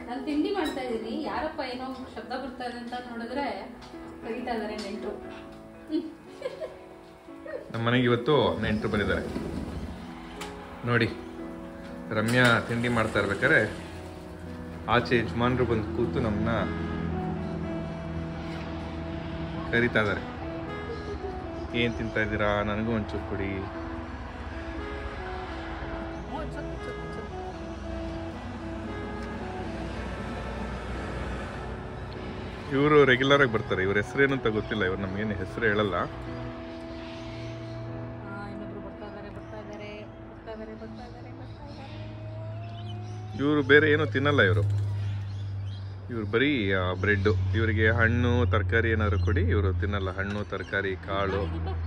ನಾನು ತಿಂಡಿ ಮಾಡ್ತಾ ಇದ್ದೀನಿ ಯಾರಪ್ಪ ಏನೋ ಶಬ್ದ ಬರ್ತಾ ಇದೆ ಅಂತ ನೋಡಿದ್ರೆ ಕರೀತಾ ಇದಾರೆ ನೆಂಟರು ನಮ್ಮ ಮನೆಗೆ ಇವತ್ತು ನೆಂಟರು ಬಂದಿದ್ದಾರೆ ನೋಡಿ ರಮ್ಯಾ ತಿಂಡಿ ಮಾಡ್ತಾ ಇರ್ಬೇಕಾದ್ರೆ ಆಚೆ ಯಜಮಾನ್ರು ಬಂದು ಕೂತು ನಮ್ಮನ್ನ ಕರಿತಾ ಇದ್ದಾರೆ ಏನ್ ತಿಂತಾ ಇದ್ದೀರಾ ನನಗೂ ಒಂಚೂರು ಕೊಡಿ ಇವರು ರೆಗ್ಯುಲರ್ ಆಗಿ ಬರ್ತಾರೆ ಇವ್ರ ಹೆಸರೇನು ಅಂತ ಗೊತ್ತಿಲ್ಲ ಇವ್ರು ನಮ್ಗೇನು ಹೆಸರು ಹೇಳಲ್ಲ ಇನ್ನೊಬ್ರು ಬರ್ತಾ ಇದಾರೆ ಬರ್ತಾ ಇದಾರೆ ಬರ್ತಾ ಇದಾರೆ ಬರ್ತಾ ಇದಾರೆ ಬರ್ತಾ ಇದಾರೆ ಇವರು ಬೇರೆ ಏನು ತಿನ್ನಲ್ಲ ಇವರು ಇವ್ರು ಬರೀ ಬ್ರೆಡ್ ಇವರಿಗೆ ಹಣ್ಣು ತರಕಾರಿ ಏನಾದ್ರು ಕೊಡಿ ಇವರು ತಿನ್ನಲ್ಲ ಹಣ್ಣು ತರಕಾರಿ ಕಾಳು